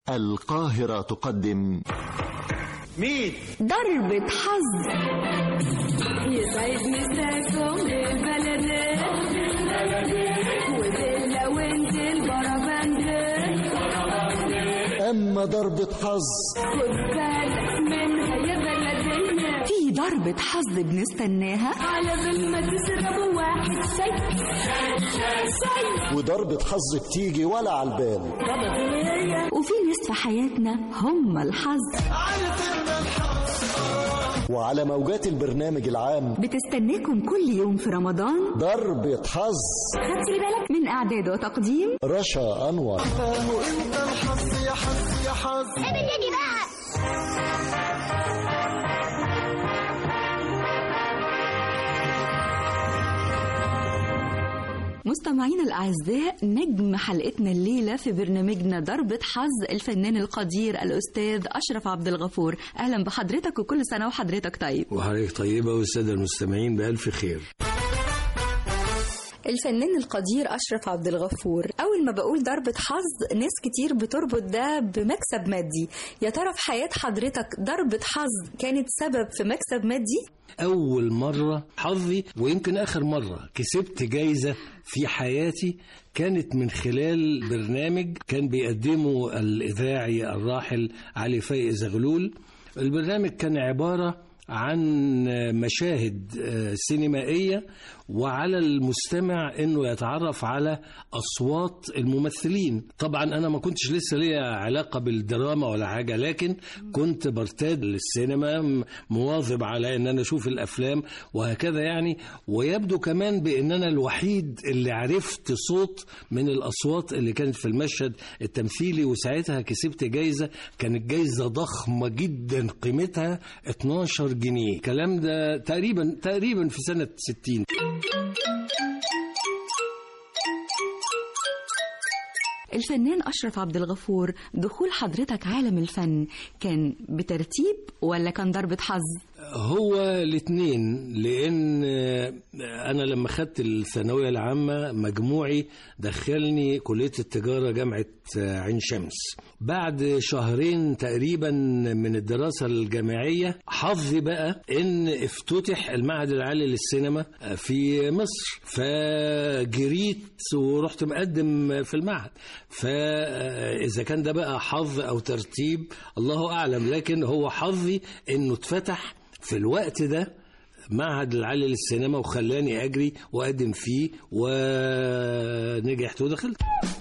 القاهرة تقدم مين؟ ضربة حظ يسعد مساكم للبلد ودلة وانت البربند أما ضربة حظ خد بالك منها يا بلدنا في ضربة حظ بنستناها على بال ما تشربوا واحد شاي شاي وضربة حظ بتيجي ولا على البال وفي ناس في حياتنا هم الحظ وعلى موجات البرنامج العام بتستناكم كل يوم في رمضان ضربة حظ خدتي بالك من إعداد وتقديم رشا أنور مستمعينا الأعزاء نجم حلقتنا الليلة في برنامجنا ضربة حظ الفنان القدير الأستاذ أشرف عبد الغفور أهلا بحضرتك وكل سنة وحضرتك طيب وحضرتك طيبة والسادة المستمعين بألف خير الفنان القدير أشرف عبد الغفور أول ما بقول ضربة حظ ناس كتير بتربط ده بمكسب مادي يا ترى في حياة حضرتك ضربة حظ كانت سبب في مكسب مادي؟ أول مرة حظي ويمكن آخر مرة كسبت جايزة في حياتي كانت من خلال برنامج كان بيقدمه الإذاعي الراحل علي فايق زغلول البرنامج كان عبارة عن مشاهد سينمائية وعلى المستمع انه يتعرف على اصوات الممثلين طبعا انا ما كنتش لسه ليا علاقه بالدراما ولا حاجه لكن كنت برتاد للسينما مواظب على ان انا اشوف الافلام وهكذا يعني ويبدو كمان بان انا الوحيد اللي عرفت صوت من الاصوات اللي كانت في المشهد التمثيلي وساعتها كسبت جايزه كانت جايزه ضخمه جدا قيمتها 12 جنيه الكلام ده تقريبا تقريبا في سنه 60 الفنان أشرف عبد الغفور دخول حضرتك عالم الفن كان بترتيب ولا كان ضربة حظ؟ هو الاثنين لان انا لما خدت الثانويه العامه مجموعي دخلني كليه التجاره جامعه عين شمس بعد شهرين تقريبا من الدراسه الجامعيه حظي بقى ان افتتح المعهد العالي للسينما في مصر فجريت ورحت مقدم في المعهد فاذا كان ده بقى حظ او ترتيب الله اعلم لكن هو حظي انه اتفتح في الوقت ده معهد العالي للسينما وخلاني اجري واقدم فيه ونجحت ودخلت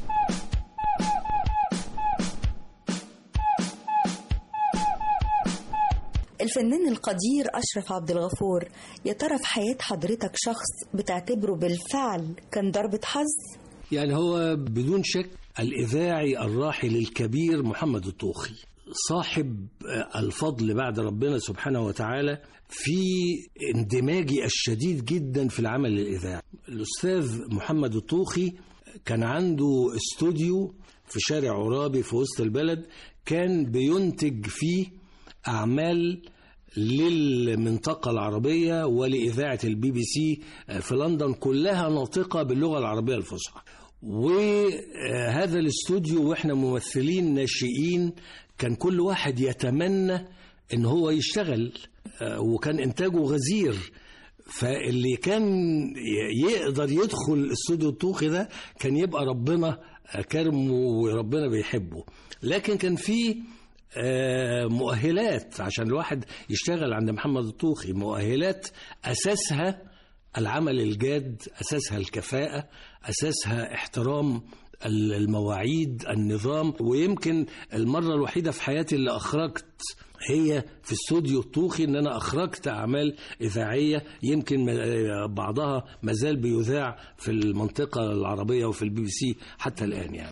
الفنان القدير أشرف عبد الغفور يا ترى في حياة حضرتك شخص بتعتبره بالفعل كان ضربة حظ؟ يعني هو بدون شك الإذاعي الراحل الكبير محمد الطوخي صاحب الفضل بعد ربنا سبحانه وتعالى في اندماجي الشديد جدا في العمل الإذاعي الأستاذ محمد الطوخي كان عنده استوديو في شارع عرابي في وسط البلد كان بينتج فيه أعمال للمنطقة العربية ولإذاعة البي بي سي في لندن كلها ناطقة باللغة العربية الفصحى وهذا الاستوديو واحنا ممثلين ناشئين كان كل واحد يتمنى ان هو يشتغل وكان انتاجه غزير فاللي كان يقدر يدخل استوديو الطوخي ده كان يبقى ربنا كرمه وربنا بيحبه لكن كان في مؤهلات عشان الواحد يشتغل عند محمد الطوخي مؤهلات اساسها العمل الجاد اساسها الكفاءه اساسها احترام المواعيد النظام ويمكن المره الوحيده في حياتي اللي اخرجت هي في استوديو الطوخي ان انا اخرجت اعمال اذاعيه يمكن بعضها مازال بيذاع في المنطقه العربيه وفي البي بي سي حتى الان يعني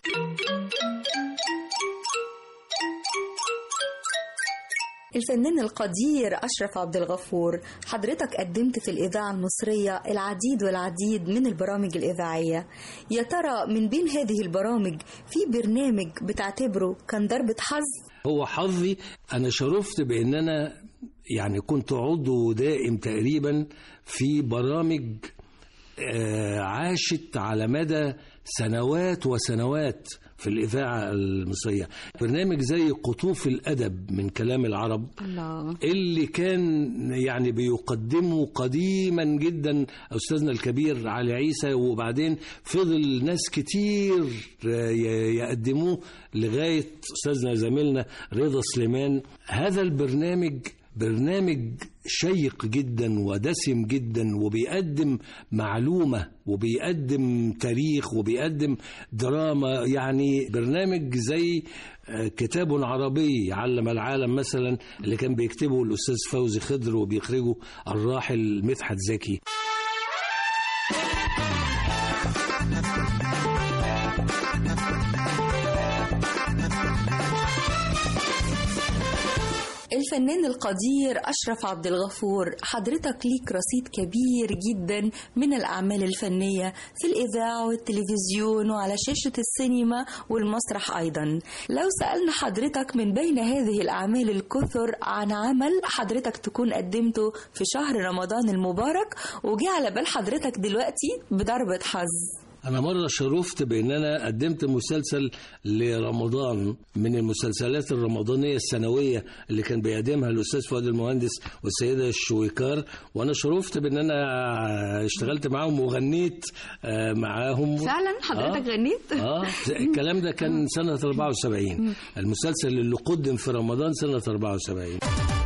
الفنان القدير أشرف عبد الغفور حضرتك قدمت في الإذاعة المصرية العديد والعديد من البرامج الإذاعية يا ترى من بين هذه البرامج في برنامج بتعتبره كان ضربة حظ هو حظي أنا شرفت بأن أنا يعني كنت عضو دائم تقريبا في برامج عاشت على مدى سنوات وسنوات في الإذاعة المصرية برنامج زي قطوف الأدب من كلام العرب الله اللي كان يعني بيقدمه قديما جدا أستاذنا الكبير علي عيسى وبعدين فضل ناس كتير ي- يقدموه لغاية أستاذنا زميلنا رضا سليمان هذا البرنامج برنامج شيق جدا ودسم جدا وبيقدم معلومة وبيقدم تاريخ وبيقدم دراما يعني برنامج زي آه، كتاب عربي علم العالم مثلا اللي كان بيكتبه الأستاذ فوزي خضر وبيخرجه الراحل مدحت زكي الفنان القدير أشرف عبد الغفور حضرتك ليك رصيد كبير جدا من الأعمال الفنية في الإذاعة والتلفزيون وعلى شاشة السينما والمسرح أيضا لو سألنا حضرتك من بين هذه الأعمال الكثر عن عمل حضرتك تكون قدمته في شهر رمضان المبارك وجه على بال حضرتك دلوقتي بضربة حظ أنا مرة شرفت بأن أنا قدمت مسلسل لرمضان من المسلسلات الرمضانية السنوية اللي كان بيقدمها الأستاذ فؤاد المهندس والسيدة الشويكار وأنا شرفت بأن أنا اشتغلت معاهم وغنيت آه، معاهم فعلا حضرتك آه. غنيت اه الكلام ده كان سنة 74 المسلسل اللي قدم في رمضان سنة 74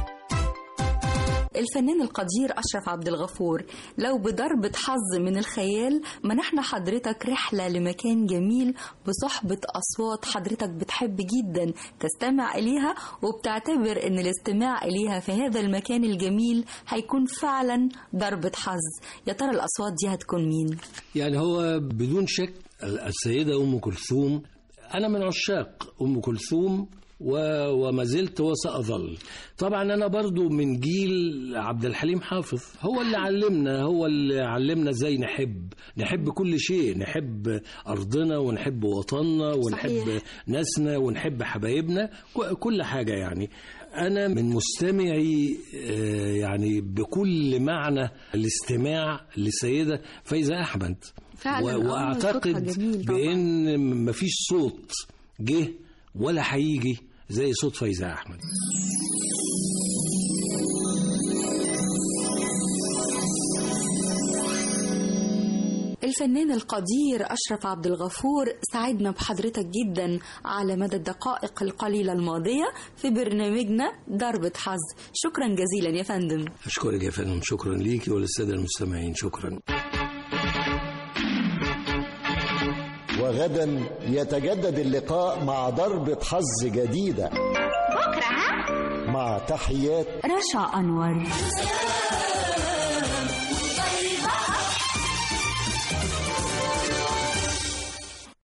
الفنان القدير أشرف عبد الغفور لو بضربة حظ من الخيال منحنا حضرتك رحلة لمكان جميل بصحبة أصوات حضرتك بتحب جدا تستمع إليها وبتعتبر أن الاستماع إليها في هذا المكان الجميل هيكون فعلا ضربة حظ يا ترى الأصوات دي هتكون مين؟ يعني هو بدون شك السيدة أم كلثوم أنا من عشاق أم كلثوم و- وما زلت وسأظل طبعا أنا برضو من جيل عبد الحليم حافظ هو اللي علمنا هو اللي علمنا ازاي نحب نحب كل شيء نحب أرضنا ونحب وطننا ونحب صحيح. ناسنا ونحب حبايبنا ك- كل حاجة يعني أنا من مستمعي آه، يعني بكل معنى الاستماع لسيدة فايزة أحمد فعلاً، و- آه، صوتها وأعتقد جميل طبعاً. بأن مفيش صوت جه ولا هيجي زي صوت فايزة أحمد الفنان القدير أشرف عبد الغفور سعدنا بحضرتك جدا على مدى الدقائق القليلة الماضية في برنامجنا ضربة حظ شكرا جزيلا يا فندم أشكرك يا فندم شكرا ليكي وللسادة المستمعين شكرا وغدا يتجدد اللقاء مع ضربة حظ جديدة بكرة ها مع تحيات رشا أنور